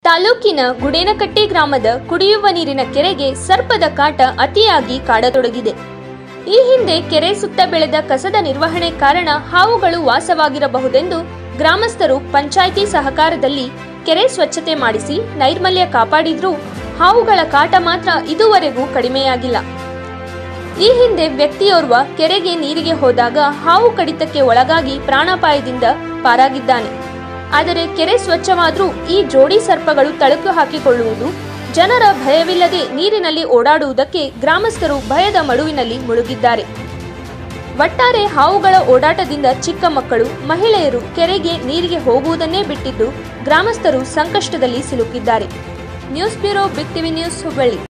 ತಾಲೂಕಿನ ಗುಡೇನಕಟ್ಟೆ ಗ್ರಾಮದ ಕುಡಿಯುವ ನೀರಿನ ಕೆರೆಗೆ ಸರ್ಪದ ಕಾಟ ಅತಿಯಾಗಿ ಕಾಡತೊಡಗಿದೆ ಈ ಹಿಂದೆ ಕೆರೆ ಸುತ್ತ ಬೆಳೆದ ಕಸದ ನಿರ್ವಹಣೆ ಕಾರಣ ಹಾವುಗಳು ವಾಸವಾಗಿರಬಹುದೆಂದು ಗ್ರಾಮಸ್ಥರು ಪಂಚಾಯಿತಿ ಸಹಕಾರದಲ್ಲಿ ಕೆರೆ ಸ್ವಚ್ಛತೆ ಮಾಡಿಸಿ ನೈರ್ಮಲ್ಯ ಕಾಪಾಡಿದ್ರೂ ಹಾವುಗಳ ಕಾಟ ಮಾತ್ರ ಇದುವರೆಗೂ ಕಡಿಮೆಯಾಗಿಲ್ಲ ಈ ಹಿಂದೆ ವ್ಯಕ್ತಿಯೋರ್ವ ಕೆರೆಗೆ ನೀರಿಗೆ ಹೋದಾಗ ಹಾವು ಕಡಿತಕ್ಕೆ ಒಳಗಾಗಿ ಪ್ರಾಣಾಪಾಯದಿಂದ ಪಾರಾಗಿದ್ದಾನೆ ಆದರೆ ಕೆರೆ ಸ್ವಚ್ಛವಾದ್ರೂ ಈ ಜೋಡಿ ಸರ್ಪಗಳು ತಳುಕು ಹಾಕಿಕೊಳ್ಳುವುದು ಜನರ ಭಯವಿಲ್ಲದೆ ನೀರಿನಲ್ಲಿ ಓಡಾಡುವುದಕ್ಕೆ ಗ್ರಾಮಸ್ಥರು ಭಯದ ಮಡುವಿನಲ್ಲಿ ಮುಳುಗಿದ್ದಾರೆ ಒಟ್ಟಾರೆ ಹಾವುಗಳ ಓಡಾಟದಿಂದ ಚಿಕ್ಕ ಮಕ್ಕಳು ಮಹಿಳೆಯರು ಕೆರೆಗೆ ನೀರಿಗೆ ಹೋಗುವುದನ್ನೇ ಬಿಟ್ಟಿದ್ದು ಗ್ರಾಮಸ್ಥರು ಸಂಕಷ್ಟದಲ್ಲಿ ಸಿಲುಕಿದ್ದಾರೆ news bureau big TV news Hubballi